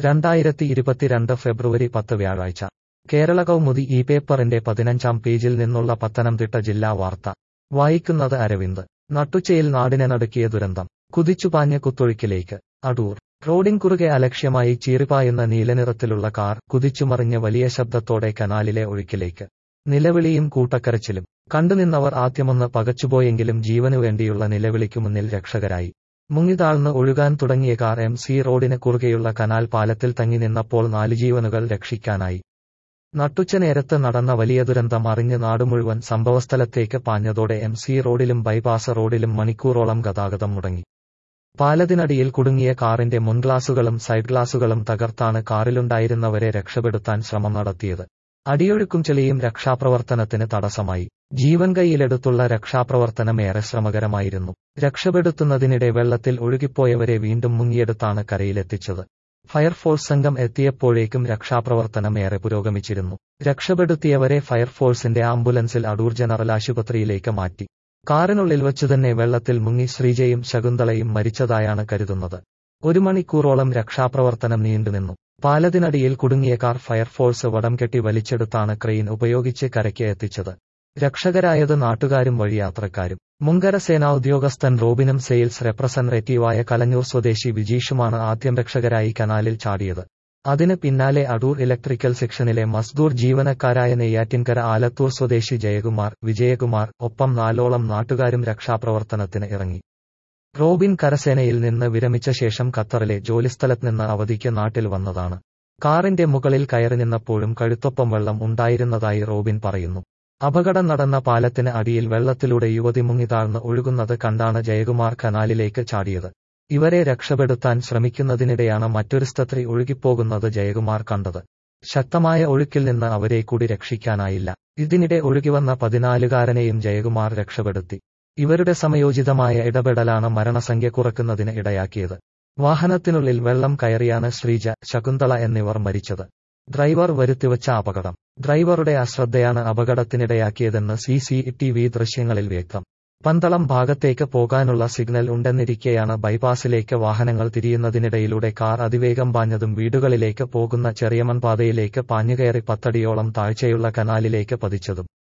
രണ്ടായിരത്തി ഇരുപത്തിരണ്ട് ഫെബ്രുവരി പത്ത് വ്യാഴാഴ്ച കേരള കൗമുദി ഈ പേപ്പറിന്റെ പതിനഞ്ചാം പേജിൽ നിന്നുള്ള പത്തനംതിട്ട ജില്ലാ വാർത്ത വായിക്കുന്നത് അരവിന്ദ് നട്ടുച്ചയിൽ നാടിനെ നടുക്കിയ ദുരന്തം കുതിച്ചുപാഞ്ഞ കുത്തൊഴുക്കിലേക്ക് അടൂർ റോഡിൻ കുറുകെ അലക്ഷ്യമായി ചീറിപ്പായുന്ന നീലനിറത്തിലുള്ള കാർ കുതിച്ചുമറിഞ്ഞ് വലിയ ശബ്ദത്തോടെ കനാലിലെ ഒഴുക്കിലേക്ക് നിലവിളിയും കൂട്ടക്കരച്ചിലും കണ്ടുനിന്നവർ ആദ്യമൊന്ന് പകച്ചുപോയെങ്കിലും ജീവനു വേണ്ടിയുള്ള നിലവിളിക്കു മുന്നിൽ രക്ഷകരായി മുങ്ങിതാഴ്ന്ന് ഒഴുകാൻ തുടങ്ങിയ കാർ എം സി റോഡിന് കുറുകെയുള്ള കനാൽ പാലത്തിൽ തങ്ങി നിന്നപ്പോൾ നാല് ജീവനുകൾ രക്ഷിക്കാനായി നട്ടുച്ച നേരത്ത് നടന്ന വലിയ ദുരന്തം അറിഞ്ഞ് നാടുമുഴുവൻ സംഭവസ്ഥലത്തേക്ക് പാഞ്ഞതോടെ എം സി റോഡിലും ബൈപ്പാസ് റോഡിലും മണിക്കൂറോളം ഗതാഗതം മുടങ്ങി പാലത്തിനടിയിൽ കുടുങ്ങിയ കാറിന്റെ മുൻഗ്ലാസുകളും സൈഡ് ഗ്ലാസുകളും തകർത്താണ് കാറിലുണ്ടായിരുന്നവരെ രക്ഷപ്പെടുത്താൻ ശ്രമം നടത്തിയത് അടിയൊഴുക്കും ചെളിയും രക്ഷാപ്രവർത്തനത്തിന് തടസ്സമായി ജീവൻ കൈയിലെടുത്തുള്ള രക്ഷാപ്രവർത്തനം ഏറെ ശ്രമകരമായിരുന്നു രക്ഷപ്പെടുത്തുന്നതിനിടെ വെള്ളത്തിൽ ഒഴുകിപ്പോയവരെ വീണ്ടും മുങ്ങിയെടുത്താണ് കരയിലെത്തിച്ചത് ഫയർഫോഴ്സ് സംഘം എത്തിയപ്പോഴേക്കും രക്ഷാപ്രവർത്തനം ഏറെ പുരോഗമിച്ചിരുന്നു രക്ഷപ്പെടുത്തിയവരെ ഫയർഫോഴ്സിന്റെ ആംബുലൻസിൽ അടൂർ ജനറൽ ആശുപത്രിയിലേക്ക് മാറ്റി കാറിനുള്ളിൽ വച്ചുതന്നെ വെള്ളത്തിൽ മുങ്ങി ശ്രീജയും ശകുന്തളയും മരിച്ചതായാണ് കരുതുന്നത് ഒരു മണിക്കൂറോളം രക്ഷാപ്രവർത്തനം നീണ്ടുനിന്നു പാലത്തിനടിയിൽ കുടുങ്ങിയ കാർ ഫയർഫോഴ്സ് വടം കെട്ടി വലിച്ചെടുത്താണ് ക്രെയിൻ ഉപയോഗിച്ച് കരയ്ക്ക് എത്തിച്ചത് രക്ഷകരായത് നാട്ടുകാരും വഴിയാത്രക്കാരും മുങ്കര സേനാ ഉദ്യോഗസ്ഥൻ റോബിനും സെയിൽസ് റെപ്രസെന്റേറ്റീവായ കലഞ്ഞൂർ സ്വദേശി വിജീഷുമാണ് ആദ്യം രക്ഷകരായി കനാലിൽ ചാടിയത് അതിന് പിന്നാലെ അടൂർ ഇലക്ട്രിക്കൽ സെക്ഷനിലെ മസ്ദൂർ ജീവനക്കാരായ നെയ്യാറ്റിൻകര ആലത്തൂർ സ്വദേശി ജയകുമാർ വിജയകുമാർ ഒപ്പം നാലോളം നാട്ടുകാരും രക്ഷാപ്രവർത്തനത്തിന് ഇറങ്ങി റോബിൻ കരസേനയിൽ നിന്ന് വിരമിച്ച ശേഷം ഖത്തറിലെ ജോലിസ്ഥലത്ത് നിന്ന് അവധിക്ക് നാട്ടിൽ വന്നതാണ് കാറിന്റെ മുകളിൽ കയറി നിന്നപ്പോഴും കഴുത്തൊപ്പം വെള്ളം ഉണ്ടായിരുന്നതായി റോബിൻ പറയുന്നു അപകടം നടന്ന പാലത്തിന് അടിയിൽ വെള്ളത്തിലൂടെ യുവതി മുങ്ങിതാഴ്ന്ന് ഒഴുകുന്നത് കണ്ടാണ് ജയകുമാർ കനാലിലേക്ക് ചാടിയത് ഇവരെ രക്ഷപ്പെടുത്താൻ ശ്രമിക്കുന്നതിനിടെയാണ് മറ്റൊരു സ്ത്രീ ഒഴുകിപ്പോകുന്നത് ജയകുമാർ കണ്ടത് ശക്തമായ ഒഴുക്കിൽ നിന്ന് അവരെ കൂടി രക്ഷിക്കാനായില്ല ഇതിനിടെ ഒഴുകിവന്ന പതിനാലുകാരനെയും ജയകുമാർ രക്ഷപ്പെടുത്തി ഇവരുടെ സമയോചിതമായ ഇടപെടലാണ് മരണസംഖ്യ കുറക്കുന്നതിന് ഇടയാക്കിയത് വാഹനത്തിനുള്ളിൽ വെള്ളം കയറിയാണ് ശ്രീജ ശകുന്തള എന്നിവർ മരിച്ചത് ഡ്രൈവർ വരുത്തിവച്ച അപകടം ഡ്രൈവറുടെ അശ്രദ്ധയാണ് അപകടത്തിനിടയാക്കിയതെന്ന് സി സി ടി വി ദൃശ്യങ്ങളിൽ വ്യക്തം പന്തളം ഭാഗത്തേക്ക് പോകാനുള്ള സിഗ്നൽ ഉണ്ടെന്നിരിക്കെയാണ് ബൈപ്പാസിലേക്ക് വാഹനങ്ങൾ തിരിയുന്നതിനിടയിലൂടെ കാർ അതിവേഗം പാഞ്ഞതും വീടുകളിലേക്ക് പോകുന്ന ചെറിയമൺ പാതയിലേക്ക് പാഞ്ഞുകയറി പത്തടിയോളം താഴ്ചയുള്ള കനാലിലേക്ക് പതിച്ചതും